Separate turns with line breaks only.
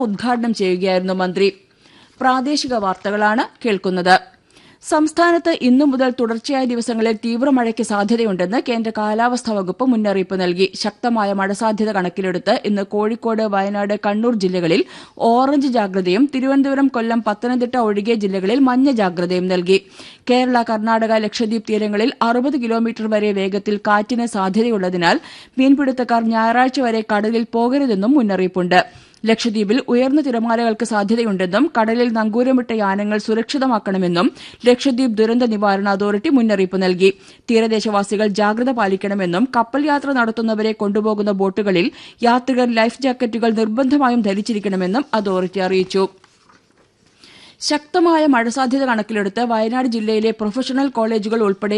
ഉദ്ഘാടനം ചെയ്യുകയായിരുന്നു മന്ത്രി പ്രാദേശിക വാർത്തകളാണ് കേൾക്കുന്നത് സംസ്ഥാനത്ത് ഇന്നു മുതൽ തുടർച്ചയായ ദിവസങ്ങളിൽ തീവ്രമഴയ്ക്ക് സാധ്യതയുണ്ടെന്ന് കേന്ദ്ര കാലാവസ്ഥാ വകുപ്പ് മുന്നറിയിപ്പ് നൽകി ശക്തമായ മഴ സാധ്യത കണക്കിലെടുത്ത് ഇന്ന് കോഴിക്കോട് വയനാട് കണ്ണൂർ ജില്ലകളിൽ ഓറഞ്ച് ജാഗ്രതയും തിരുവനന്തപുരം കൊല്ലം പത്തനംതിട്ട ഒഴികെ ജില്ലകളിൽ മഞ്ഞ ജാഗ്രതയും നൽകി കേരള കർണാടക ലക്ഷദ്വീപ് തീരങ്ങളിൽ അറുപത് കിലോമീറ്റർ വരെ വേഗത്തിൽ കാറ്റിന് സാധ്യതയുള്ളതിനാൽ മീൻപിടുത്തക്കാർ ഞായറാഴ്ച വരെ കടലിൽ പോകരുതെന്നും മുന്നറിയിപ്പുണ്ട് ലക്ഷദ്വീപിൽ ഉയർന്ന തിരമാലകൾക്ക് സാധ്യതയുണ്ടെന്നും കടലിൽ നങ്കൂരമിട്ട യാനങ്ങൾ സുരക്ഷിതമാക്കണമെന്നും ലക്ഷദ്വീപ് ദുരന്ത നിവാരണ അതോറിറ്റി മുന്നറിയിപ്പ് നൽകി തീരദേശവാസികൾ ജാഗ്രത പാലിക്കണമെന്നും കപ്പൽ യാത്ര നടത്തുന്നവരെ കൊണ്ടുപോകുന്ന ബോട്ടുകളിൽ യാത്രികർ ലൈഫ് ജാക്കറ്റുകൾ നിർബന്ധമായും ധരിച്ചിരിക്കണമെന്നും അതോറിറ്റി അറിയിച്ചു ശക്തമായ മഴ സാധ്യത കണക്കിലെടുത്ത് വയനാട് ജില്ലയിലെ പ്രൊഫഷണൽ കോളേജുകൾ ഉൾപ്പെടെ